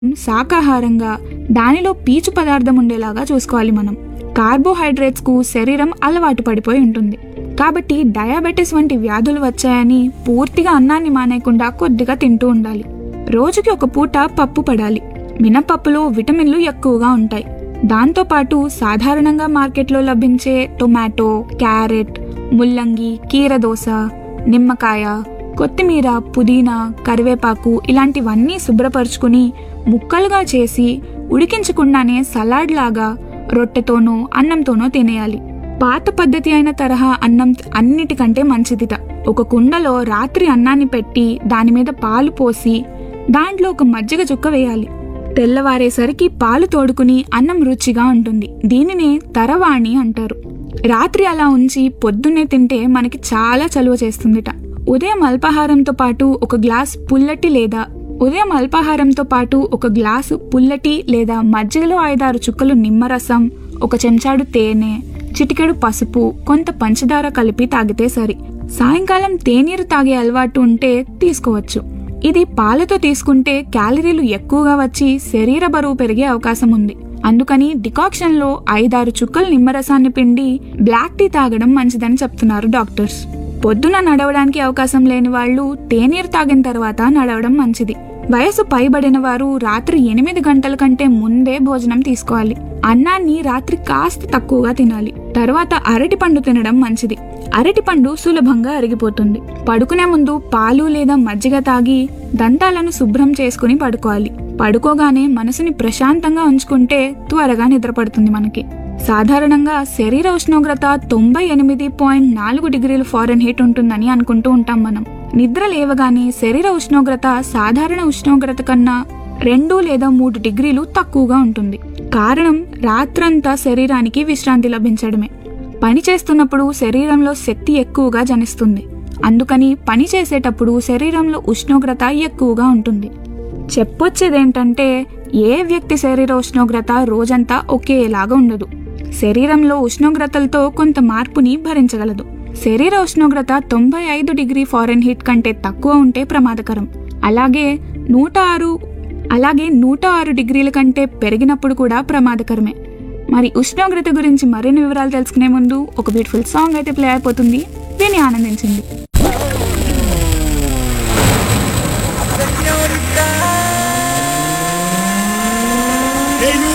శాకాహారంగా దానిలో పీచు పదార్థం ఉండేలాగా చూసుకోవాలి మనం కార్బోహైడ్రేట్స్కు శరీరం అలవాటు పడిపోయి ఉంటుంది కాబట్టి డయాబెటిస్ వంటి వ్యాధులు వచ్చాయని పూర్తిగా అన్నాన్ని మానేయకుండా కొద్దిగా తింటూ ఉండాలి రోజుకి ఒక పూట పప్పు పడాలి మినపప్పులో విటమిన్లు ఎక్కువగా ఉంటాయి దాంతోపాటు సాధారణంగా మార్కెట్లో లభించే టొమాటో క్యారెట్ ముల్లంగి కీరదోస నిమ్మకాయ కొత్తిమీర పుదీనా కరివేపాకు ఇలాంటివన్నీ శుభ్రపరుచుకుని ముక్కలుగా చేసి ఉడికించకుండానే సలాడ్ లాగా రొట్టెతోనో అన్నంతోనో తినేయాలి పాత పద్ధతి అయిన తరహా అన్నం అన్నిటికంటే మంచిదిట ఒక కుండలో రాత్రి అన్నాన్ని పెట్టి దాని మీద పాలు పోసి దాంట్లో ఒక మజ్జిగ చుక్క వేయాలి తెల్లవారేసరికి పాలు తోడుకుని అన్నం రుచిగా ఉంటుంది దీనినే తరవాణి అంటారు రాత్రి అలా ఉంచి పొద్దున్నే తింటే మనకి చాలా చలువ చేస్తుందిట ఉదయం అల్పాహారంతో పాటు ఒక గ్లాస్ పుల్లటి లేదా ఉదయం అల్పాహారంతో పాటు ఒక గ్లాసు పుల్లటి లేదా మజ్జిగలో ఐదారు చుక్కలు నిమ్మరసం ఒక చెంచాడు తేనె చిటికెడు పసుపు కొంత పంచదార కలిపి తాగితే సరి సాయంకాలం తేనీరు తాగే అలవాటు ఉంటే తీసుకోవచ్చు ఇది పాలతో తీసుకుంటే క్యాలరీలు ఎక్కువగా వచ్చి శరీర బరువు పెరిగే అవకాశం ఉంది అందుకని డికాక్షన్లో ఐదారు చుక్కలు నిమ్మరసాన్ని పిండి బ్లాక్ టీ తాగడం మంచిదని చెప్తున్నారు డాక్టర్స్ పొద్దున నడవడానికి అవకాశం లేని వాళ్ళు తేనీరు తాగిన తర్వాత నడవడం మంచిది వయసు పైబడిన వారు రాత్రి ఎనిమిది గంటల కంటే ముందే భోజనం తీసుకోవాలి అన్నాన్ని రాత్రి కాస్త తక్కువగా తినాలి తర్వాత అరటి పండు తినడం మంచిది అరటి పండు సులభంగా అరిగిపోతుంది పడుకునే ముందు పాలు లేదా మజ్జిగ తాగి దంతాలను శుభ్రం చేసుకుని పడుకోవాలి పడుకోగానే మనసుని ప్రశాంతంగా ఉంచుకుంటే త్వరగా నిద్రపడుతుంది మనకి సాధారణంగా శరీర ఉష్ణోగ్రత తొంభై ఎనిమిది పాయింట్ నాలుగు డిగ్రీలు ఫారెన్ హీట్ ఉంటుందని అనుకుంటూ ఉంటాం మనం నిద్ర లేవగానే శరీర ఉష్ణోగ్రత సాధారణ ఉష్ణోగ్రత కన్నా రెండు లేదా మూడు డిగ్రీలు తక్కువగా ఉంటుంది కారణం రాత్రంతా శరీరానికి విశ్రాంతి లభించడమే పని చేస్తున్నప్పుడు శరీరంలో శక్తి ఎక్కువగా జనిస్తుంది అందుకని పని చేసేటప్పుడు శరీరంలో ఉష్ణోగ్రత ఎక్కువగా ఉంటుంది చెప్పొచ్చేదేంటంటే ఏ వ్యక్తి శరీర ఉష్ణోగ్రత రోజంతా ఒకేలాగా ఉండదు శరీరంలో ఉష్ణోగ్రతలతో కొంత మార్పుని భరించగలదు శరీర ఉష్ణోగ్రత తొంభై ఐదు డిగ్రీ ఫారెన్ హీట్ కంటే తక్కువ ఉంటే ప్రమాదకరం అలాగే నూట ఆరు అలాగే నూట ఆరు డిగ్రీల కంటే పెరిగినప్పుడు కూడా ప్రమాదకరమే మరి ఉష్ణోగ్రత గురించి మరిన్ని వివరాలు తెలుసుకునే ముందు ఒక బ్యూటిఫుల్ సాంగ్ అయితే ప్లే అయిపోతుంది దీన్ని ఆనందించండి